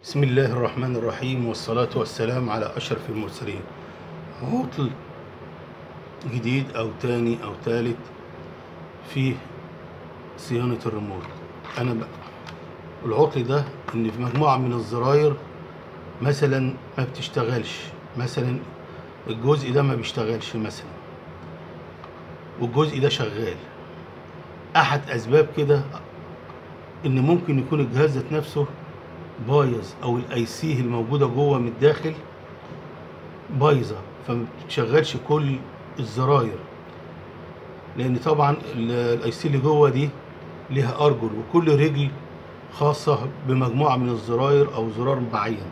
بسم الله الرحمن الرحيم والصلاة والسلام على أشرف المرسلين عطل جديد أو تاني أو تالت في صيانة الريموت أنا بقى العطل ده إن في مجموعة من الزراير مثلا ما بتشتغلش مثلا الجزء ده ما بيشتغلش مثلا والجزء ده شغال أحد أسباب كده إن ممكن يكون الجهاز ذات نفسه بايظ او الاي سي الموجوده جوه من الداخل بايظه فما بتشغلش كل الزراير لان طبعا الاي سي اللي جوه دي ليها ارجل وكل رجل خاصه بمجموعه من الزراير او زرار معين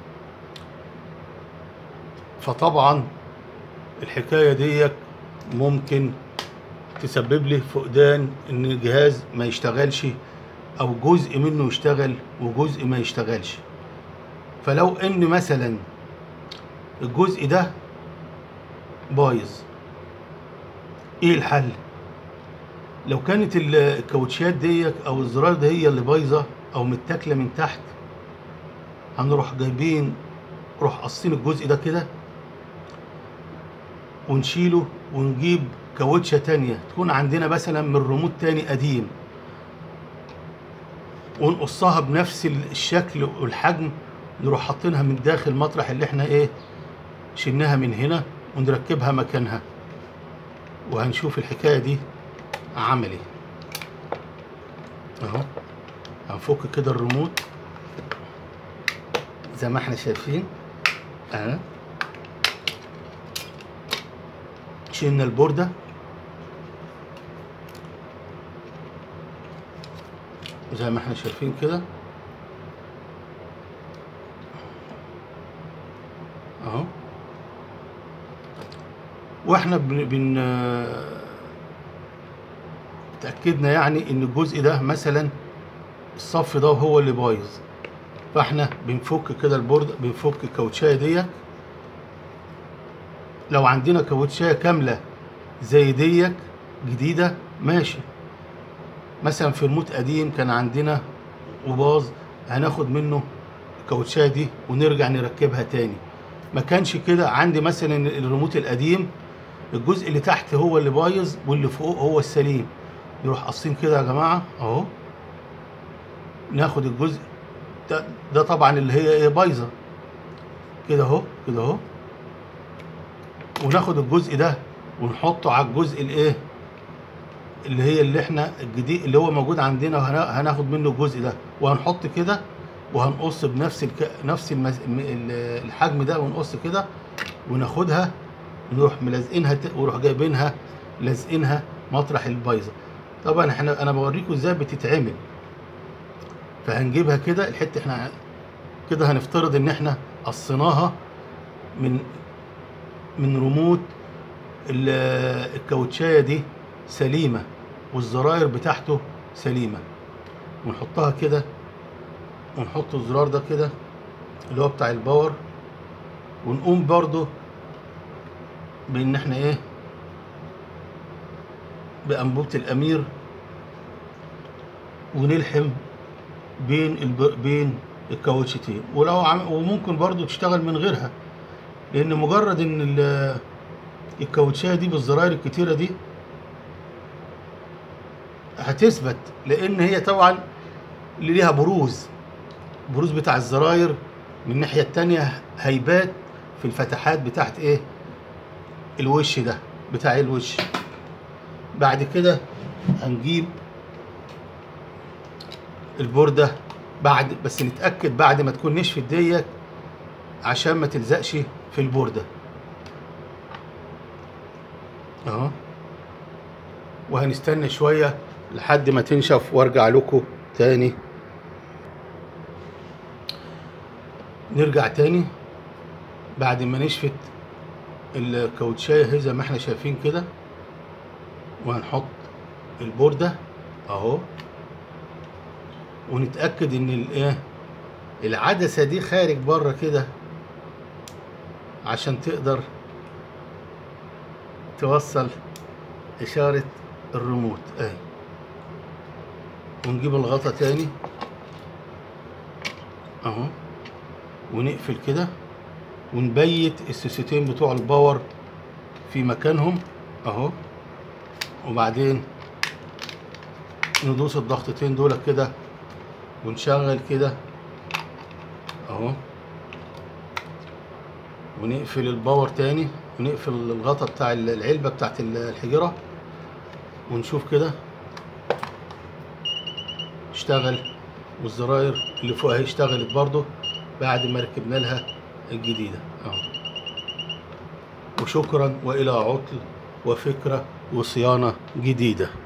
فطبعا الحكايه ديت ممكن تسبب لي فقدان ان الجهاز ما يشتغلش او جزء منه يشتغل وجزء ما يشتغلش فلو ان مثلا الجزء ده بايظ ايه الحل لو كانت الكاوتشات ديت او الزرار ده هي اللي بايظه او متاكله من تحت هنروح جايبين نروح قاصين الجزء ده كده ونشيله ونجيب كاوتشه تانية تكون عندنا مثلا من ريموت تاني قديم ونقصها بنفس الشكل والحجم نروح حاطينها من داخل مطرح اللي احنا ايه شلناها من هنا ونركبها مكانها وهنشوف الحكايه دي عملي اهو هنفك كده الريموت زي ما احنا شايفين اهو شلنا البورده زي ما احنا شايفين كده اهو واحنا بن, بن اتاكدنا يعني ان الجزء ده مثلا الصف ده هو اللي بايظ فاحنا بنفك كده البورد بنفك الكاوتشايه ديت لو عندنا كاوتشايه كامله زي ديت جديده ماشي مثلا في ريموت قديم كان عندنا وباظ هناخد منه الكاوتشايه دي ونرجع نركبها تاني ما كانش كده عندي مثلا الريموت القديم الجزء اللي تحت هو اللي بايظ واللي فوق هو السليم نروح قاصين كده يا جماعه اهو ناخد الجزء ده, ده طبعا اللي هي ايه بايظه كده اهو كده اهو وناخد الجزء ده ونحطه على الجزء الايه اللي هي اللي احنا الجديد اللي هو موجود عندنا هناخد منه الجزء ده وهنحط كده وهنقص بنفس الك... نفس المز... الحجم ده ونقص كده وناخدها نروح ملازقينها ت... ونروح جايبينها لازقينها مطرح البايظه طبعا احنا انا بوريكم ازاي بتتعمل فهنجيبها كده الحته احنا كده هنفترض ان احنا قصيناها من من ريموت الكاوتشايه دي سليمه والزراير بتاعته سليمه ونحطها كده ونحط الزرار ده كده اللي هو بتاع الباور ونقوم برضو بان احنا ايه بانبوبه الامير ونلحم بين الب... بين الكاوتشتين ولو عم... وممكن برضو تشتغل من غيرها لان مجرد ان ال... الكاوتشايه دي بالزراير الكتيره دي هتثبت لان هي طبعا اللي ليها بروز بروز بتاع الزراير من الناحيه التانية هيبات في الفتحات بتاعت ايه الوش ده بتاع الوش بعد كده هنجيب البورده بعد بس نتاكد بعد ما تكون نشفت ديت عشان ما تلزقش في البورده اهو وهنستنى شويه لحد ما تنشف وارجع لكم تاني نرجع تاني بعد ما نشفت الكاوتشايه زي ما احنا شايفين كده وهنحط البورده اهو ونتاكد ان الايه العدسه دي خارج بره كده عشان تقدر توصل اشاره الريموت اهي ونجيب الغطا تاني اهو ونقفل كده ونبيت السوستين بتوع الباور في مكانهم اهو وبعدين ندوس الضغطتين دول كده ونشغل كده اهو ونقفل الباور تاني ونقفل الغطا بتاع العلبة بتاعت الحجرة ونشوف كده اشتغل والزراير اللي فوق اهي اشتغلت برضو بعد ما ركبنا لها الجديدة اهو وشكرا والى عطل وفكرة وصيانة جديدة